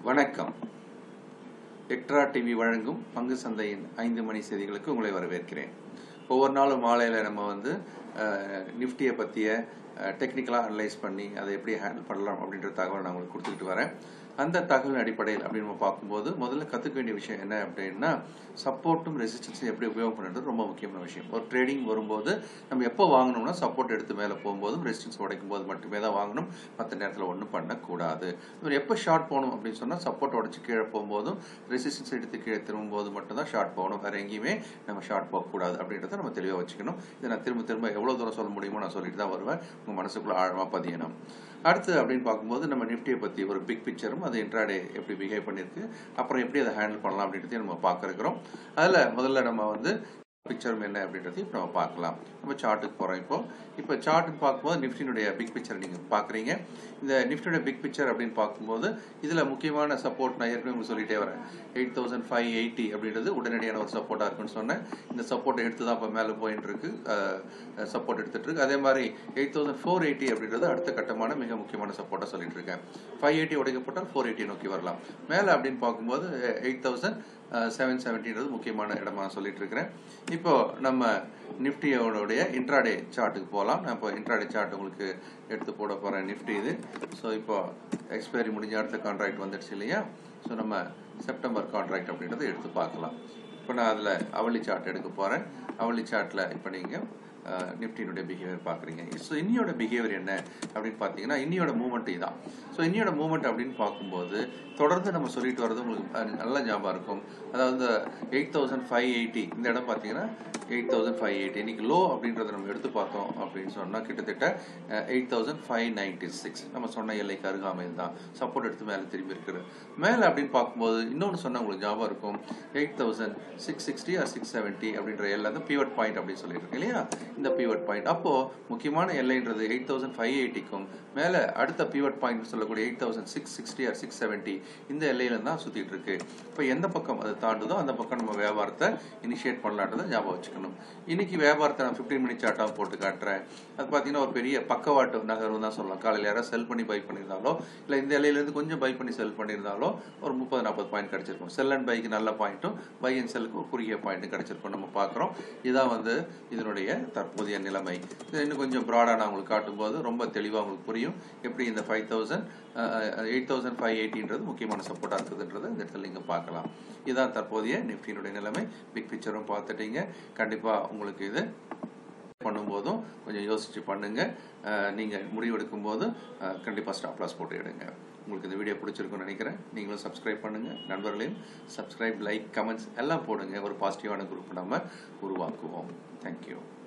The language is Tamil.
வணக்கம் எக்ட்ரா டிவி வழங்கும் பங்கு சந்தையின் ஐந்து மணி செய்திகளுக்கு உங்களை வரவேற்கிறேன் ஒவ்வொரு நாளும் மாலையில் நம்ம வந்து நிஃப்டியை பற்றிய டெக்னிக்கலாக அனலைஸ் பண்ணி அதை எப்படி ஹேண்டில் பண்ணலாம் அப்படின்ற தகவலை நான் உங்களுக்கு கொடுத்துக்கிட்டு வரேன் அந்த தகவலின் அடிப்படையில் அப்படின்னு நம்ம பார்க்கும்போது முதல்ல கற்றுக்க வேண்டிய விஷயம் என்ன அப்படின்னா சப்போர்ட்டும் ரெசிஸ்டன்ஸும் எப்படி உபயோகம் பண்ணுறது ரொம்ப முக்கியமான விஷயம் ஒரு ட்ரேடிங் வரும்போது நம்ம எப்போ வாங்கணும்னா சப்போர்ட் எடுத்து மேலே போகும்போதும் ரெசிஸ்டன்ஸ் உடைக்கும் போது மட்டுமே தான் வாங்கணும் மற்ற நேரத்தில் ஒன்றும் பண்ணக்கூடாது இவர் எப்போ ஷார்ட் போகணும் அப்படின்னு சொன்னால் சப்போர்ட் உடச்சி கீழே போகும்போதும் ரெசிஸ்டன்ஸ் எடுத்து கீழே திரும்பும்போது மட்டும்தான் ஷார்ட் போகணும் வேறு எங்கேயுமே நம்ம ஷார்ட் போகக்கூடாது அப்படின்றத நம்ம தெளிவாக வச்சுக்கணும் இதை நான் திரும்ப திரும்ப எவ்வளோ தூரம் சொல்ல முடியுமோ நான் சொல்லிட்டு தான் வருவேன் உங்கள் மனசுக்குள்ளே ஆழமாக பதியணும் அடுத்து அப்படின்னு பார்க்கும்போது நம்ம நிஃப்டியை பற்றி ஒரு பிக் பிக்சரும் அது இன்ட்ராடே எப்படி பிஹேவ் பண்ணியிருக்கு அப்புறம் எப்படி அதை ஹேண்டில் பண்ணலாம் அப்படின்றதையும் நம்ம பார்க்க இருக்கிறோம் அதில் முதல்ல நம்ம வந்து பிக்சரும் என்ன அப்படின்றதையும் இப்போ நம்ம பார்க்கலாம் நம்ம சார்ட்டுக்கு போகிறோம் இப்போ இப்போ சார்ட்டுன்னு பார்க்கும்போது நிஃப்டினுடைய பிக் பிக்சர் நீங்கள் பார்க்குறீங்க இந்த நிஃப்டியோட பிக் பிக்சர் அப்படின்னு பார்க்கும்போது இதில் முக்கியமான சப்போர்ட் நான் ஏற்கனவே உங்களுக்கு சொல்லிட்டே வரேன் எயிட் தௌசண்ட் ஃபைவ் எயிட்டி அப்படின்றது உடனடியான ஒரு சப்போர்ட்டாக இருக்குன்னு சொன்னேன் இந்த சப்போர்ட் எடுத்து தான் இப்போ மேலே போயிட்டு இருக்கு சப்போர்ட் எடுத்துட்டு இருக்கு அதே மாதிரி எயிட் தௌசண்ட் ஃபோர் எயிட்டி அப்படின்றது அடுத்த கட்டமான மிக முக்கியமான சப்போர்ட்டாக சொல்லிட்டு இருக்கேன் ஃபைவ் எயிட்டி உடைக்கப்பட்டால் ஃபோர் எயிட்டி நோக்கி வரலாம் மேலே அப்படின்னு பார்க்கும்போது எயிட் தௌசண்ட் செவன் செவன்ட்டின்றது முக்கியமான இடமா சொல்லிட்டு இருக்கிறேன் இப்போ நம்ம நிஃப்டியோடைய இன்ட்ராடே சார்ட்டுக்கு போகலாம் நான் இப்போ இன்ட்ராடே சார்ட் உங்களுக்கு எடுத்து போட போகிறேன் நிஃப்டி இது ஸோ இப்போ எக்ஸ்பைரி முடிஞ்ச அடுத்த கான்ட்ராக்ட் வந்துடுச்சு இல்லையா ஸோ நம்ம செப்டம்பர் கான்ட்ராக்ட் அப்படின்றத எடுத்து பார்க்கலாம் இப்போ நான் அதில் அவளி சார்ட் எடுக்க போகிறேன் அவளி சார்ட்டில் இப்போ நீங்கள் நிஃப்டினுடைய பிஹேவியர் பார்க்குறீங்க ஸோ இன்னியோட பிஹேவியர் என்ன அப்படின்னு பார்த்தீங்கன்னா இன்னியோட மூமெண்ட் இதுதான் ஸோ இன்னியோட மூமெண்ட் அப்படின்னு பார்க்கும்போது தொடர்ந்து நம்ம சொல்லிட்டு வர்றது உங்களுக்கு நல்ல ஞாபகம் இருக்கும் அதாவது எயிட் தௌசண்ட் ஃபைவ் எயிட்டி இந்த இடம் பார்த்தீங்கன்னா எயிட் தௌசண்ட் ஃபைவ் எயிட்டி இன்னைக்கு லோ அப்படின்றத நம்ம எடுத்து பார்த்தோம் அப்படின்னு சொன்னால் கிட்டத்தட்ட eight thousand five ninety six நம்ம சொன்ன எல்லைக்கு அருகாமையில் தான் சப்போர்ட் எடுத்து மேலே திரும்பி இருக்குது மேலே அப்படின்னு பார்க்கும்போது இன்னொன்று சொன்னால் உங்களுக்கு ஞாபகம் இருக்கும் eight thousand six sixty or six seventy அப்படின்ற எல்லை தான் பிவட் பாயிண்ட் அப்படின்னு சொல்லியிருக்கேன் இல்லையா இந்த பிவட் பாயிண்ட் அப்போது முக்கியமான எல்லைன்றது எயிட் தௌசண்ட் ஃபைவ் எயிட்டிக்கும் மேலே அடுத்த பிவட் பாயிண்ட் சொல்லக்கூடிய eight thousand six sixty or six seventy இந்த எல்லையில தான் சுற்றிட்டு இருக்கு இப்போ எந்த பக்கம் அது தாண்டுதோ அந்த பக்கம் நம்ம வியாபாரத்தை இனிஷியேட் பண்ணலான்றதை ஞாபகம் வச்சுக்கணும் இன்னைக்கு வியாபாரத்தை நான் ஃபிஃப்டீன் மினிட் சார்ட்டாக போட்டு காட்டுறேன் அது பார்த்தீங்கன்னா ஒரு பெரிய பக்கவாட்டு நகர்வு தான் சொல்லலாம் காலையில் யாராவது செல் பண்ணி பை பண்ணியிருந்தாலோ இல்லை இந்த இலையிலேருந்து கொஞ்சம் பை பண்ணி செல் பண்ணியிருந்தாலோ ஒரு முப்பது நாற்பது பாயிண்ட் கிடச்சிருக்கும் செல் அண்ட் பைக்கு நல்ல பாயிண்ட்டும் பை அண்ட் செல்லுக்கு ஒரு குறுகிய பாயிண்ட்டும் கிடச்சிருக்கும் நம்ம பார்க்குறோம் இதான் வந்து இதனுடைய தற்போதைய நிலைமை இது இன்னும் கொஞ்சம் ப்ராடாக நான் உங்களுக்கு காட்டும்போது ரொம்ப தெளிவாக உங்களுக்கு புரியும் எப்படி இந்த five thousand eight thousand five எயிட்டின்றது முக்கியமான சப்போர்ட்டாக இருக்குதுன்றதை இந்த இடத்துல நீங்கள் பார்க்கலாம் இதுதான் தற்போதைய நிஃப்டியினுடைய நிலைமை பிக் பிக்சரும் பார்த்துட்டீங்க கண்டிப்பாக உங்களுக்கு இது பண்ணும்போதும் கொஞ்சம் யோசிச்சு பண்ணுங்க நீங்கள் முடிவெடுக்கும் போது கண்டிப்பாக ஸ்டாப் லாஸ் போட்டு எடுங்க உங்களுக்கு இந்த வீடியோ பிடிச்சிருக்குன்னு நினைக்கிறேன் நீங்களும் சப்ஸ்கிரைப் பண்ணுங்க நண்பர்களையும் சப்ஸ்கிரைப் லைக் கமெண்ட்ஸ் எல்லாம் போடுங்க ஒரு பாசிட்டிவான குரூப் நம்ம உருவாக்குவோம் தேங்க்யூ